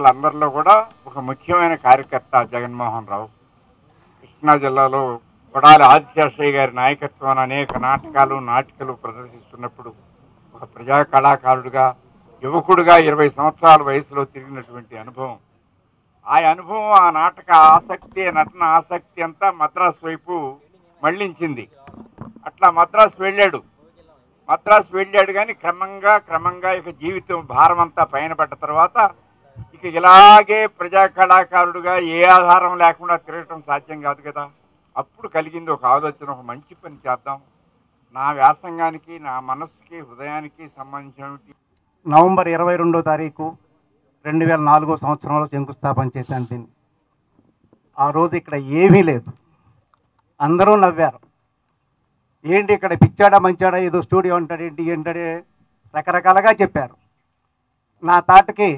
వాళ్ళందరిలో కూడా ఒక ముఖ్యమైన కార్యకర్త జగన్మోహన్ రావు కృష్ణా జిల్లాలో కొడాలి ఆదిశేషయ్య గారి నాయకత్వాన్ని అనేక నాటకాలు నాటికలు ప్రదర్శిస్తున్నప్పుడు ఒక ప్రజా కళాకారుడిగా యువకుడిగా ఇరవై సంవత్సరాల వయసులో తిరిగినటువంటి అనుభవం ఆ అనుభవం ఆ నాటక ఆసక్తి నటన ఆసక్తి అంతా మద్రాసు వైపు మళ్ళించింది అట్లా మద్రాసు వెళ్ళాడు మద్రాసు వెళ్ళాడు కానీ క్రమంగా క్రమంగా ఇక జీవితం భారం అంతా పైన పడ్డ తర్వాత ఇక ఇలాగే ప్రజా కళాకారుడుగా ఏ ఆధారం లేకుండా తిరగటం సాధ్యం కాదు కదా అప్పుడు కలిగింది ఒక ఆలోచన ఒక మంచి పని చేద్దాం నా వ్యాసంగానికి నా మనస్సుకి హృదయానికి సంబంధించినటువంటి నవంబర్ ఇరవై రెండో తారీఖు రెండు వేల నాలుగో సంవత్సరంలో శంకుస్థాపన చేశాను దీన్ని ఆ రోజు ఇక్కడ ఏమీ లేదు అందరూ నవ్వారు ఏంటి ఇక్కడ పిచ్చాడా మంచాడా ఏదో స్టూడియో అంటాడు ఏంటి ఏంటంటే రకరకాలుగా చెప్పారు నా తాటకి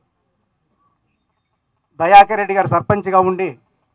దయాకర్ రెడ్డి గారు సర్పంచ్గా ఉండి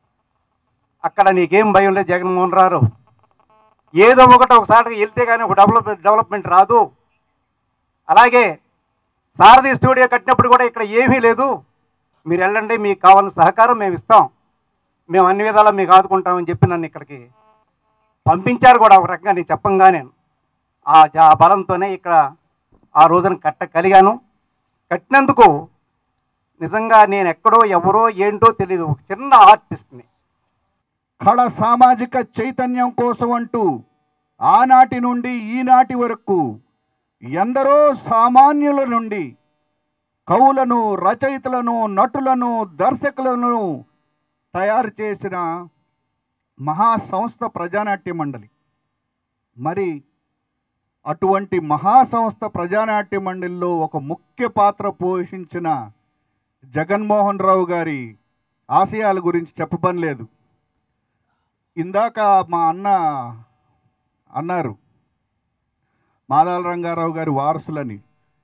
అక్కడ నీకేం భయం లేదు జగన్మోహన్ రావు ఏదో ఒకటి ఒకసారి వెళ్తే కానీ ఒక డెవలప్ డెవలప్మెంట్ రాదు అలాగే సారథి స్టూడియో కట్టినప్పుడు కూడా ఇక్కడ ఏమీ లేదు మీరు వెళ్ళండి మీకు కావాల్సిన సహకారం మేము ఇస్తాం మేము అన్ని విధాలా మీకు ఆదుకుంటామని చెప్పి నన్ను ఇక్కడికి పంపించారు కూడా ఒక రకంగా నేను చెప్పంగానే ఆ జా ఆ బలంతోనే ఇక్కడ ఆ రోజున కట్టగలిగాను కట్టినందుకు నిజంగా నేను ఎక్కడో ఎవరో ఏంటో తెలియదు ఒక చిన్న ఆర్టిస్ట్ని కళ సామాజిక చైతన్యం కోసం అంటూ ఆనాటి నుండి ఈనాటి వరకు ఎందరో సామాన్యుల నుండి కవులను రచయితలను నటులను దర్శకులను తయారు చేసిన మహా సంస్థ ప్రజానాట్య మండలి మరి అటువంటి మహా సంస్థ ప్రజానాట్య మండలిలో ఒక ముఖ్య పాత్ర పోషించిన జగన్మోహన్ రావు గారి ఆశయాల గురించి చెప్పపని లేదు ఇందాక మా అన్న అన్నారు మాదాల రంగారావు గారి వారసులని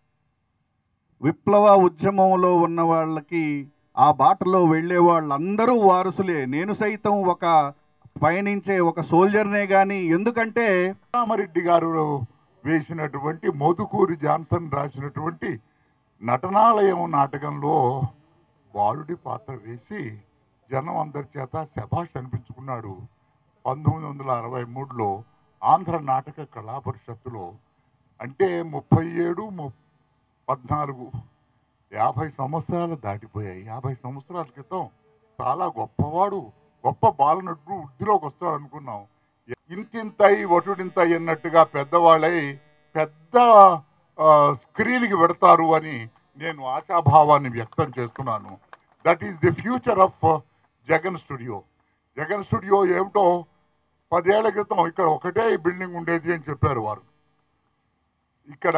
విప్లవ ఉద్యమంలో ఉన్న వాళ్ళకి ఆ బాటలో వెళ్ళే వాళ్ళందరూ వారసులే నేను సైతం ఒక పయనించే ఒక సోల్జర్నే కానీ ఎందుకంటే రామారెడ్డి గారు వేసినటువంటి మోదుకూరి జాన్సన్ రాసినటువంటి నటనాలయం నాటకంలో బాలుడి పాత్ర వేసి జనం అందరి చేత శభాష్ అనిపించుకున్నాడు పంతొమ్మిది వందల అరవై మూడులో ఆంధ్ర నాటక కళా పరిషత్తులో అంటే ముప్పై ఏడు ము- పద్నాలుగు యాభై సంవత్సరాలు దాటిపోయాయి యాభై సంవత్సరాల క్రితం చాలా గొప్పవాడు గొప్ప బాలనటుడు వృద్ధిలోకి వస్తాడు అనుకున్నాం ఇంతింతై ఒటుడింతై అన్నట్టుగా పెద్దవాళ్ళై పెద్ద ఆ, స్క్రీన్కి పెడతారు అని నేను ఆశాభావాన్ని వ్యక్తం చేస్తున్నాను that is the future of Jagan studio Jagan studio ఏమిటో పదేళ్ల క్రితం ఇక్కడ ఒకటే బిల్డింగ్ ఉండేది అని చెప్పారు వారు ఇక్కడ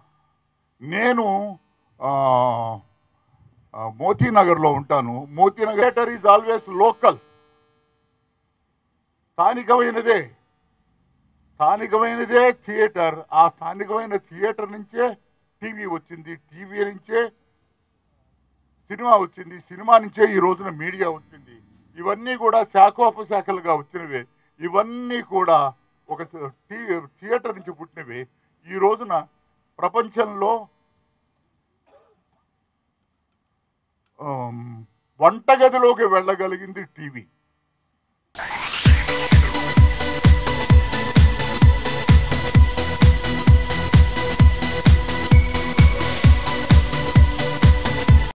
నేను ఆ, ఆ, మోతీనగర్లో ఉంటాను Motinagar theatre is always local స్థానికమైనదే స్థానికమైనదే థియేటర్ ఆ స్థానికమైన థియేటర్ నుంచే టీవీ వచ్చింది టీవీ నుంచే సినిమా వచ్చింది సినిమా నుంచే ఈ రోజున మీడియా వచ్చింది ఇవన్నీ కూడా శాఖోపశాఖలుగా వచ్చినవే ఇవన్నీ కూడా ఒక స- థి- థియేటర్ నుంచి పుట్టినవే ఈ రోజున ప్రపంచంలో ఆమ్, వంటగదిలోకి వెళ్ళగలిగింది టీవీ